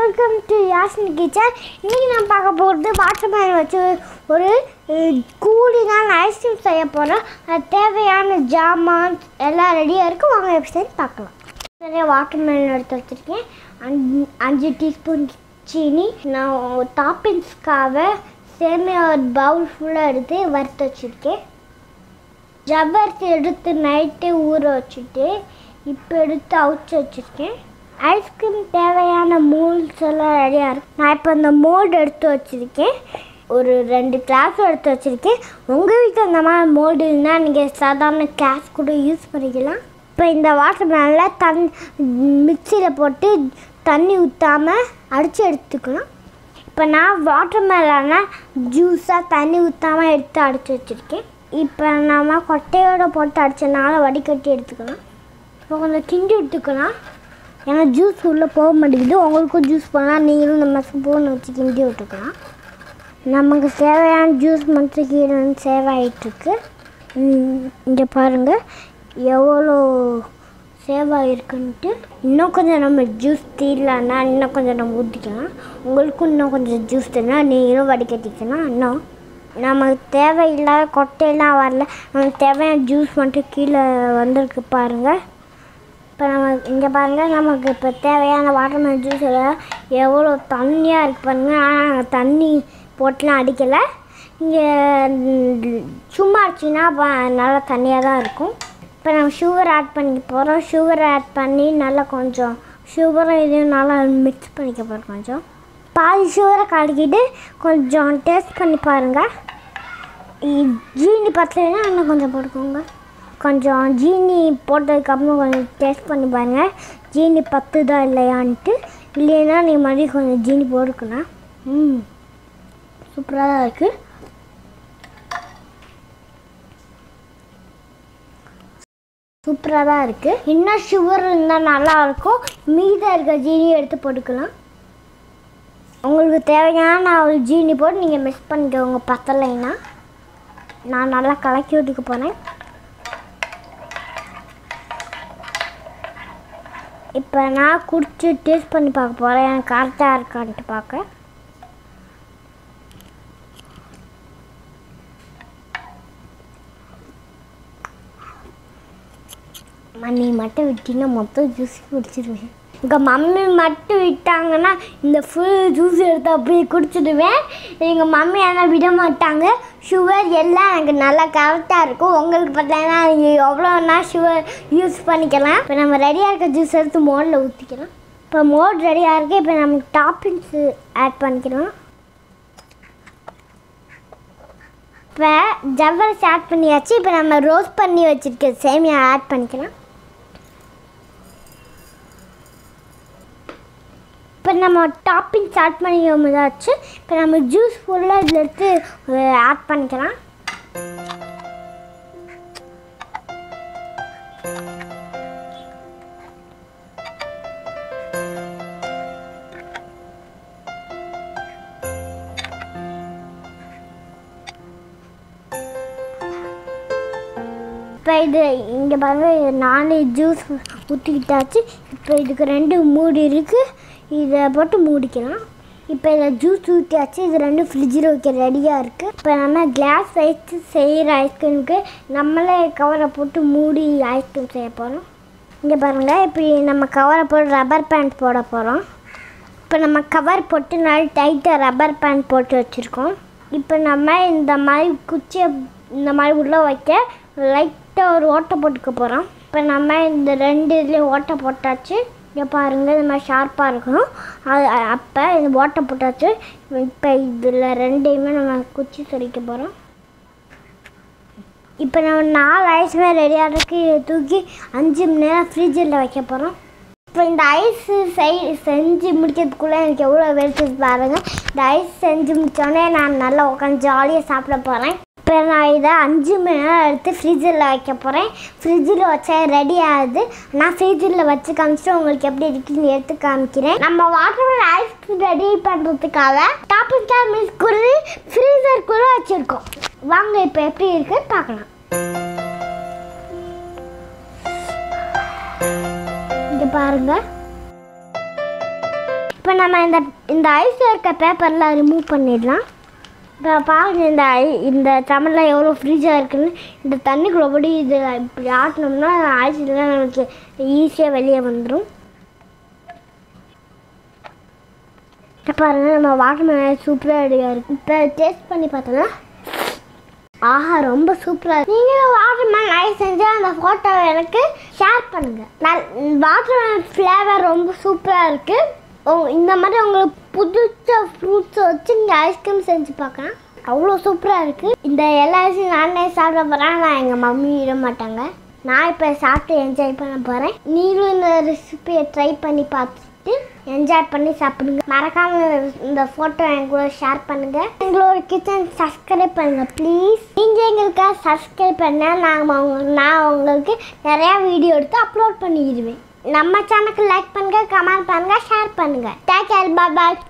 welcome to யாஷின் kitchen இன்றைக்கி நான் பார்க்க போகிறது வாட்டர் மேலன் வச்சு ஒரு கூலிங்கான ஐஸ்கிரீம் செய்ய போகிறோம் அது தேவையான ஜாமான் எல்லாம் ரெடியாக இருக்குது வாங்க எப்படி பார்க்கலாம் நிறைய வாட்டர் மேலன் எடுத்து வச்சுருக்கேன் அஞ்சு அஞ்சு டீஸ்பூன் சீனி நான் டாப்பிங்ஸ்க்காக சேமியா ஒரு பவுல் ஃபுல்லாக எடுத்து வறுத்து வச்சுருக்கேன் ஜவ்வரிசி எடுத்து நைட்டே ஊற வச்சுட்டு இப்போ எடுத்து அவிச்சு வச்சுருக்கேன் ஐஸ்கிரீம் தேவையான மோல்ட்ஸ் எல்லாம் ரெடியாக இருக்கு நான் இப்போ இந்த மோல்டு எடுத்து வச்சுருக்கேன் ஒரு ரெண்டு கிளாஸ் எடுத்து வச்சுருக்கேன் உங்கள் வீட்டில் இந்த மாதிரி மோல்டு இருந்தால் நீங்கள் சாதாரண கிளாஸ் கூட யூஸ் பண்ணிக்கலாம் இப்போ இந்த வாட்டர் மேலில் தண் மிக்சியில் போட்டு தண்ணி ஊற்றாமல் அடித்து எடுத்துக்கலாம் இப்போ நான் வாட்டர் மேலான ஜூஸாக தண்ணி ஊற்றாமல் எடுத்து அடித்து வச்சுருக்கேன் இப்போ நம்ம கொட்டையோட போட்டு அடித்தனால வடிகட்டி எடுத்துக்கலாம் இப்போ கொஞ்சம் கிண்டி எடுத்துக்கலாம் ஏன்னா ஜூஸ் உள்ளே போக மாட்டேங்குது உங்களுக்கும் ஜூஸ் போனால் நீங்களும் நம்ம ஸ்பூன் வச்சு கிண்டி விட்டுக்கலாம் நமக்கு தேவையான ஜூஸ் மட்டும் கீழே வந்து சேவ் ஆகிட்டுருக்கு இங்கே பாருங்கள் எவ்வளோ சேவ் ஆகிருக்குன்ட்டு இன்னும் கொஞ்சம் நம்ம ஜூஸ் தீரலன்னா இன்னும் கொஞ்சம் நம்ம ஊற்றிக்கலாம் உங்களுக்கும் இன்னும் கொஞ்சம் ஜூஸ் தரனா நீங்களும் வடிகட்டிக்கலாம் இன்னும் நமக்கு தேவையில்லாத கொட்டையெல்லாம் வரல நமக்கு தேவையான ஜூஸ் மட்டும் கீழே வந்திருக்கு பாருங்கள் இப்போ நம்ம இங்கே பாருங்கள் நமக்கு இப்போ தேவையான வாட்டர்மெலன் ஜூஸ் எல்லாம் எவ்வளோ தண்ணியாக இருக்கு பாருங்கள் ஆனால் நாங்கள் தண்ணி போட்டுலாம் அடிக்கலை இங்கே சும்மா அடிச்சிங்கன்னா ப- நல்லா தண்ணியாக தான் இருக்கும் இப்போ நம்ம சுகர் ஆட் பண்ணிக்க போகிறோம் சுகர் ஆட் பண்ணி நல்லா கொஞ்சம் சுகரும் இதையும் நல்லா மிக்ஸ் பண்ணிக்க போகிறோம் கொஞ்சம் பாதி சுகரை கலக்கிட்டு கொஞ்சம் டேஸ்ட் பண்ணி பாருங்கள் இ- ஜீனி பத்தலைன்னா இன்னும் கொஞ்சம் போட்டுக்கோங்க கொஞ்சம் ஜீனி போட்டதுக்கப்புறம் கொஞ்சம் டேஸ்ட் பண்ணி பாருங்கள் ஜீனி பத்துதா இல்லையான்ட்டு இல்லைன்னா நீ மறுபடியும் கொஞ்சம் ஜீனி போட்டுக்கலாம் ம் சூப்பராக தான் இருக்குது சூப்பராக தான் இருக்குது இன்னும் சுகர் இருந்தால் நல்லாயிருக்கும் மீதம் இருக்க ஜீனி எடுத்து போட்டுக்கலாம் உங்களுக்கு தேவையான ஒரு ஜீனி போட்டு நீங்கள் மிக்ஸ் பண்ணிக்கோங்க பத்தலைன்னா நான் நல்லா கலக்கி விட்டுக்க போகிறேன் இப்போ நான் குடிச்சு டேஸ்ட் பண்ணி பார்க்க போகிறேன் எனக்கு கரெக்டாக இருக்கான்ட்டு பார்க்க மண்ணி மட்டும் விட்டிங்கன்னா மொத்தம் ஜூஸ் குடிச்சிடுவேன் எங்கள் மம்மி மட்டும் விட்டாங்கன்னா இந்த ஃபுல் ஜூஸ் எடுத்து அப்படியே குடிச்சிடுவேன் எங்கள் மம்மி ஆனால் விட மாட்டாங்க சுகர் எல்லாம் எனக்கு நல்லா கரெக்டாக இருக்கும் உங்களுக்கு பார்த்தீங்கன்னா நீங்கள் எவ்வளோனா சுகர் யூஸ் பண்ணிக்கலாம் இப்போ நம்ம ரெடியாக இருக்க ஜூஸ் எடுத்து மோடில் ஊற்றிக்கலாம் இப்போ மோட் ரெடியாக இருக்கு இப்போ நமக்கு டாப்பிங்ஸு ஆட் பண்ணிக்கலாம் இப்போ ஜவ்வரிசி ஆட் பண்ணியாச்சு இப்போ நம்ம ரோஸ்ட் பண்ணி வச்சுருக்க சேமியா ஆட் பண்ணிக்கலாம் இப்போ நம்ம டாப்பிங் ஸ்டார்ட் பண்ணிக்காச்சு இப்போ நம்ம ஜூஸ் ஃபுல்லாக இதில் எடுத்து ஆட் பண்ணிக்கலாம் இப்போ இது இங்கே பாருங்க இது நாலு ஜூஸ் ஊற்றிக்கிட்டாச்சு இப்போ இதுக்கு ரெண்டு மூடி இருக்குது இதை போட்டு மூடிக்கலாம் இப்போ இதில் ஜூஸ் ஊற்றியாச்சு இது ரெண்டும் ஃப்ரிட்ஜில் வைக்க ரெடியாக இருக்குது இப்போ நம்ம கிளாஸ் வச்சு செய்கிற ஐஸ்கிரீமுக்கு நம்மளே கவரை போட்டு மூடி ஐஸ்கிரீம் செய்ய போகிறோம் இங்கே பாருங்கள் இப்படி நம்ம கவரை போட்டு ரப்பர் பேண்ட் போட போகிறோம் இப்போ நம்ம கவர் போட்டு நல்லா டைட்டாக ரப்பர் பேண்ட் போட்டு வச்சுருக்கோம் இப்போ நம்ம இந்த மாதிரி குச்சியை இந்த மாதிரி உள்ளே வைக்க லைட்டாக ஒரு ஓட்டை போட்டுக்க போகிறோம் இப்போ நம்ம இந்த ரெண்டு இதுலேயும் ஓட்டை போட்டாச்சு இங்கே பாருங்கள் இந்த மாதிரி ஷார்ப்பாக இருக்கணும் அது அப்போ இந்த ஓட்டை போட்டாச்சு இப்போ இதில் ரெண்டையுமே நம்ம குச்சி சொரிக்க போகிறோம் இப்போ நம்ம நாலு ஐஸ்மே ரெடியாக இருக்கு இதை தூக்கி அஞ்சு மணி நேரம் ஃப்ரிட்ஜில் வைக்க போகிறோம் இப்போ இந்த ஐஸ் செய் செஞ்சு முடிக்கிறதுக்குள்ளே எனக்கு எவ்வளோ வெறுத்தது பாருங்கள் இந்த ஐஸ் செஞ்சு முடித்தோடனே நான் நல்லா உட்காந்து ஜாலியாக சாப்பிட போகிறேன் இப்போ நான் இதை அஞ்சு மணி நேரம் எடுத்து ஃப்ரிட்ஜில் வைக்க போகிறேன் ஃப்ரிட்ஜில் வச்சா ரெடி ஆகுது நான் ஃப்ரிட்ஜில் வச்சு காமிச்சிட்டு உங்களுக்கு எப்படி இருக்குன்னு எடுத்து காமிக்கிறேன் நம்ம வாட்டர் ஐஸ் ரெடி பண்ணுறதுக்காக டாப்பிங் ஸ்டார் மிஸ் குருவி ஃப்ரீசருக்குள்ளே வச்சுருக்கோம் வாங்க இப்போ எப்படி இருக்குன்னு பார்க்கலாம் இங்கே பாருங்க இப்போ நம்ம இந்த இந்த ஐஸில் இருக்க பேப்பர்லாம் ரிமூவ் பண்ணிடலாம் இப்போ பாருங்க இந்த ஐ இந்த தமிழில் எவ்வளோ ஃப்ரீஜாக இருக்குன்னு இந்த தண்ணிக்குள்ள போய் இது இப்படி ஆட்டினோம்னா ஐஸ்லாம் நமக்கு ஈஸியாக வெளியே வந்துடும் இப்போ பாருங்க நம்ம வாட்டர்மெலன் சூப்பராக ரெடியாக இருக்கு இப்போ டேஸ்ட் பண்ணி பார்த்தோம்னா ஆஹா ரொம்ப சூப்பராக இருக்கு நீங்களும் வாட்டர்மெலன் ஐஸ் செஞ்சு அந்த ஃபோட்டோவை எனக்கு ஷேர் பண்ணுங்கள் நான் வாட்டர்மெலன் ஃப்ளேவர் ரொம்ப சூப்பராக இருக்குது ஓ இந்த மாதிரி உங்களுக்கு புதுச்ச ஃப்ரூட்ஸை வச்சு நீங்கள் ஐஸ்கிரீம் செஞ்சு பார்க்கலாம் அவ்வளோ சூப்பராக இருக்குது இந்த எல்லா ஐஸும் நானே சாப்பிட போகிறேன் நான் எங்கள் மம்மி விட மாட்டாங்க நான் இப்போ சாப்பிட்டு என்ஜாய் பண்ண போகிறேன் நீங்களும் இந்த ரெசிபியை ட்ரை பண்ணி பார்த்துட்டு என்ஜாய் பண்ணி சாப்பிடுங்க மறக்காம இந்த ஃபோட்டோ என் கூட ஷேர் பண்ணுங்க எங்களோட கிச்சன் சப்ஸ்கிரைப் பண்ணுங்க ப்ளீஸ் நீங்கள் எங்களுக்காக சப்ஸ்கிரைப் பண்ணால் நாங்கள் உங்க நான் உங்களுக்கு நிறையா வீடியோ எடுத்து அப்லோட் பண்ணிடுவேன் நம்ம சேனலுக்கு லைக் பண்ணுங்க கமெண்ட் பண்ணுங்க ஷேர் பண்ணுங்க டேக் கேர் பாய்